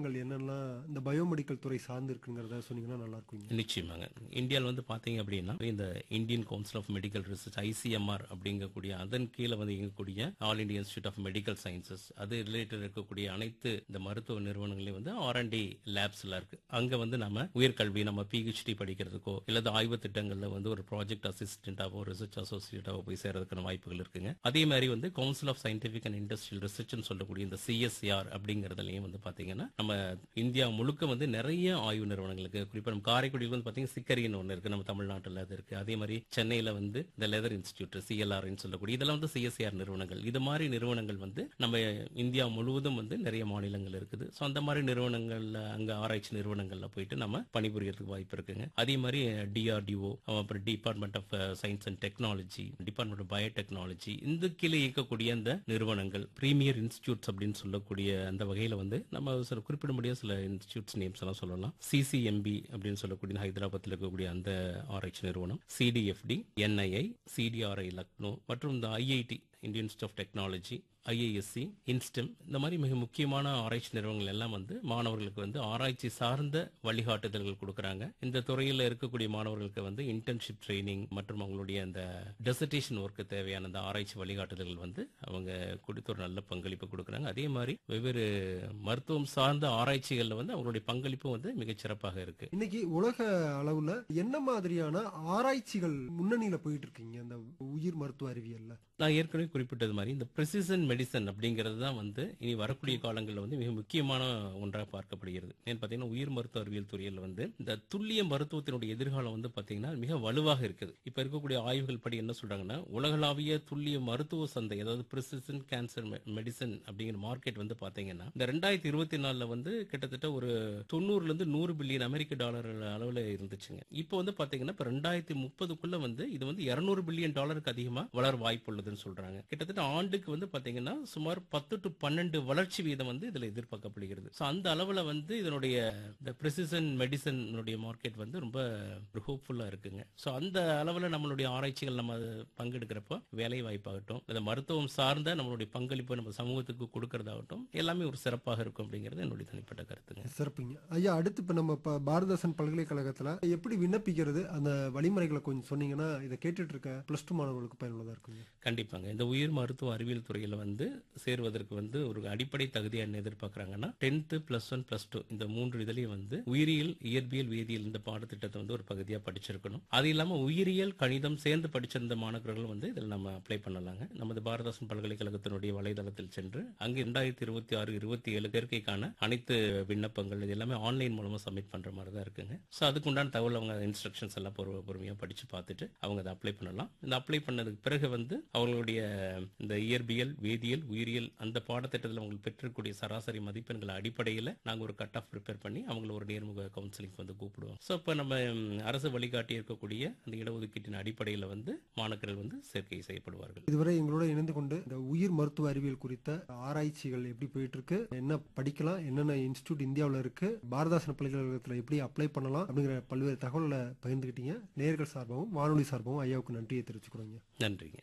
நிறுவனங்கள் என்னெல்லாம் இந்த பயோமெடிக்கல் துறை சார்ந்து இருக்குங்கிறத சொன்னீங்கன்னா நல்லா இருக்குங்க நிச்சயமாங்க இந்தியாவில் வந்து பாத்தீங்க அப்படின்னா இந்த Indian council of medical research ICMR அப்படிங்கக்கூடிய அதன் கீழே வந்து இயங்கக்கூடிய all India institute of medical sciences அது ரிலேட்டட் இருக்கக்கூடிய அனைத்து இந்த மருத்துவ நிறுவனங்களையும் வந்து ஆர் அண்ட் டி லேப்ஸ்ல இருக்கு அங்க வந்து நம்ம உயர்கல்வி நம்ம பிஹெச்டி படிக்கிறதுக்கோ இல்லது ஆய்வு திட்டங்கள்ல வந்து ஒரு ப்ராஜெக்ட் அசிஸ்டன்டாவோ ரிசர்ச் அசோசியேட்டாவோ போய் சேர்றதுக்கான வாய்ப்புகள் இருக்குங்க அதே மாதிரி வந்து council of scientific and industrial ரிசர்ச்னு சொல்லக்கூடிய இந்த சிஎஸ்சிஆர் அப்படிங்கறதுலயும் வந்து பாத்தீங்கன்னா நம்ம இந்தியா முழுக்க வந்து நிறைய ஆய்வு நிறுவனங்களுக்கு குறிப்பா நம்ம காரைக்குடியில் வந்து பாத்தீங்கன்னா சிக்கரின்னு ஒன்று இருக்கு நம்ம தமிழ்நாட்டில் அது இருக்கு அதே மாதிரி சென்னையில வந்து இந்த லெதர் இன்ஸ்டியூட் சிஎல்ஆர்னு சொல்லக்கூடிய இதெல்லாம் வந்து சிஎஸ்சிஆர் நிறுவனங்கள் இது மாதிரி நிறுவனங்கள் வந்து நம்ம இந்தியா முழுவதும் வந்து நிறைய மாநிலங்கள் இருக்குது ஸோ அந்த மாதிரி நிறுவனங்கள்ல அங்க ஆராய்ச்சி நிறுவனங்கள்ல போயிட்டு நம்ம பணிபுரியறதுக்கு வாய்ப்பு இருக்குங்க அதே மாதிரி டிஆர்டிஓ அப்புறம் department of science and technology department of biotechnology இந்த கீழே இயக்கக்கூடிய அந்த நிறுவனங்கள் பிரீமியர் இன்ஸ்டியூட்ஸ் அப்படின்னு சொல்லக்கூடிய அந்த வகையில வந்து நம்ம சில குறிப்பிட முடியாத சில இன்ஸ்டியூட்ஸ் நேம்ஸ் எல்லாம் சொல்லலாம் சிசிஎம்பி அப்படின்னு சொல்லக்கூடிய ஹைதராபாத்தில் இருக்கக்கூடிய அந்த ஆராய்ச்சி நிறுவனம் சிடிஎஃப்டி என்ஐஐ சிடிஆர்ஐ லக்னோ மற்றும் இந்த IIT Indian institute of technology IASC inStem இந்த மாதிரி மிக முக்கியமான ஆராய்ச்சி நிறுவனங்கள் எல்லாம் வந்து மாணவர்களுக்கு வந்து ஆராய்ச்சி சார்ந்த வழிகாட்டுதல்கள் கொடுக்கறாங்க இந்த துறையில் இருக்கக்கூடிய மாணவர்களுக்கு வந்து இன்டர்ன்ஷிப் ட்ரைனிங் மற்றும் அவங்களுடைய அந்த டெசர்டேஷன் ஒர்க்கு தேவையான அந்த ஆராய்ச்சி வழிகாட்டுதல்கள் வந்து அவங்க கொடுத்து ஒரு நல்ல பங்களிப்பு கொடுக்கறாங்க அதே மாதிரி வெவ்வேறு மருத்துவம் சார்ந்த ஆராய்ச்சிகள்ல வந்து அவங்களுடைய பங்களிப்பும் வந்து மிகச் சிறப்பாக இருக்கு இன்னைக்கு உலக அளவுல என்ன மாதிரியான ஆராய்ச்சிகள் முன்னணியில போயிட்டு இருக்கீங்க அந்த உயிர் மருத்துவ அறிவியல்ல நான் ஏற்கனவே குறிப்பிட்டது மாதிரி இந்த பிரிசிசன் மெடிசன் அப்படிங்கிறது தான் வந்து இனி வரக்கூடிய காலங்களில் வந்து மிக முக்கியமான ஒன்றாக பார்க்கப்படுகிறது ஏன்னு பார்த்தீங்கன்னா உயிர் மருத்துவ அறிவியல் துறையில் வந்து இந்த துல்லிய மருத்துவத்தினுடைய எதிர்காலம் வந்து பார்த்தீங்கன்னா மிக வலுவாக இருக்குது இப்போ இருக்கக்கூடிய ஆய்வுகள் படி என்ன சொல்றாங்கன்னா உலகளாவிய துல்லிய மருத்துவ சந்தை அதாவது பிரிசிசன் கேன்சர் மெடிசன் அப்படிங்கிற மார்க்கெட் வந்து பார்த்தீங்கன்னா இந்த ரெண்டாயிரத்தி இருபத்தி நாலுல வந்து கிட்டத்தட்ட ஒரு தொண்ணூறுல இருந்து நூறு பில்லியன் அமெரிக்க டாலர் அளவில் இருந்துச்சுங்க இப்போ வந்து பார்த்தீங்கன்னா இப்போ ரெண்டாயிரத்தி முப்பதுக்குள்ள வந்து இது வந்து இருநூறு பில்லியன் டாலருக்கு அதிகமாக வளர வாய்ப்புள்ளதுன்னு சொல்றாங்க கிட்டத்தட்ட ஆண்டுக்கு வந்து பாத்தீங்கன்னா சுமார் பத்து டு பன்னெண்டு வளர்ச்சி வீதம் வந்து இதுல எதிர்பார்க்கப்படுகிறது சோ அந்த அளவுல வந்து இதனுடைய இந்த பிரிசிசன் மெடிசன் மார்க்கெட் வந்து ரொம்ப ஹோப்ஃபுல்லா இருக்குங்க சோ அந்த அளவுல நம்மளுடைய ஆராய்ச்சிகள் நம்ம பங்கெடுக்கிறப்போ வேலை வாய்ப்பாகட்டும் இந்த மருத்துவம் சார்ந்த நம்மளுடைய பங்களிப்பு நம்ம சமூகத்துக்கு கொடுக்கறதாகட்டும் எல்லாமே ஒரு சிறப்பாக இருக்கும் அப்படிங்கிறது என்னுடைய தனிப்பட்ட கருத்துங்க சிறப்புங்க ஐயா அடுத்து இப்ப நம்ம இப்ப பாரதாசன் பல்கலைக்கழகத்துல எப்படி விண்ணப்பிக்கிறது அந்த வழிமுறைகளை கொஞ்சம் சொன்னீங்கன்னா இதை கேட்டுட்டு இருக்க பிளஸ் டூ மாணவர்களுக்கு பயனுள்ளதா இருக்குங்க கண்டிப்பாங்க இந்த உயிர் மருத்துவ அறிவியல் துறையில வந்து சேருவதற்கு வந்து ஒரு அடிப்படை தகுதியா என்ன எதிர்பார்க்கறாங்கன்னா tenth plus one plus two இந்த மூன்று இதுலயும் வந்து உயிரியல் இயற்பியல் வேதியியல் இந்த பாடத்திட்டத்தை வந்து ஒரு பகுதியா படிச்சிருக்கணும் அது இல்லாம உயிரியல் கணிதம் சேர்ந்து படிச்சிருந்த மாணவர்கள் வந்து இதில் நம்ம அப்ளை பண்ணலாங்க நமது பாரதாசன் பல்கலைக்கழகத்தினுடைய வலைதளத்தில் சென்று அங்கு இரண்டாயிரத்தி இருபத்தி ஆறு இருபத்தி ஏழு சேர்க்கைக்கான அனைத்து விண்ணப்பங்கள் இது எல்லாமே ஆன்லைன் மூலமா சப்மிட் பண்ற மாதிரி தான் இருக்குங்க ஸோ அதுக்கு உண்டான தகவல் அவங்க இன்ஸ்ட்ரக்ஷன்ஸ் எல்லாம் பொறு- பொறுமையா படிச்சு பார்த்துட்டு அவங்க அதை அப்ளை பண்ணலாம் இந்த அப்ளை பண்ணதுக்கு பிறகு வந்து அவங்களுடைய இந்த இயற்பியல் வேதியியல் உயிரியல் அந்த பாடத்திட்டத்தில் அவங்க பெற்றிருக்கக்கூடிய சராசரி மதிப்பெண்கள் அடிப்படையில் நாங்கள் ஒரு கட் ஆஃப் ப்ரிப்பேர் பண்ணி அவங்கள ஒரு நேர்முக கவுன்சிலிங் வந்து கூப்பிடுவோம் ஸோ இப்போ நம்ம ம், அரசு வழிகாட்டி இருக்கக்கூடிய அந்த இடஒதுக்கீட்டின் அடிப்படையில் வந்து மாணவர்கள் வந்து சேர்க்கை செய்யப்படுவார்கள் இதுவரை எங்களோட இணைந்து கொண்டு இந்த உயிர் மருத்துவ அறிவியல் குறித்த ஆராய்ச்சிகள் எப்படி போயிட்டு இருக்கு என்ன படிக்கலாம் என்னென்ன இன்ஸ்டியூட் இந்தியாவுல இருக்கு பாரதாசன் பல்கலைக்கழகத்துல எப்படி அப்ளை பண்ணலாம் அப்படிங்கிற பல்வேறு தகவல்களை பகிர்ந்துக்கிட்டீங்க நேர்கள் சார்பாகவும் வானொலி சார்பாகவும் ஐயாவுக்கு நன்றியை தெரிவிச்சுக்கிறோங்க நன்றிங்க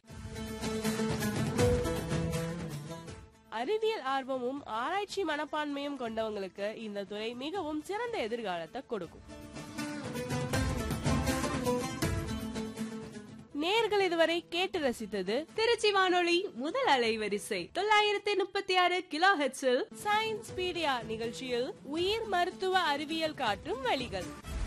அறிவியல் ஆர்வமும் ஆராய்ச்சி மனப்பான்மையும் கொண்டவங்களுக்கு இந்த துறை மிகவும் சிறந்த எதிர்காலத்தை கொடுக்கும் நேர்கள் இதுவரை கேட்டு ரசித்தது திருச்சி வானொலி முதல் அலைவரிசை தொள்ளாயிரத்தி முப்பத்தி ஆறு கிலோ ஹெட்ஸில் சயின்ஸ் பீடியா நிகழ்ச்சியில் உயிர் மருத்துவ அறிவியல் காட்டும் வழிகள்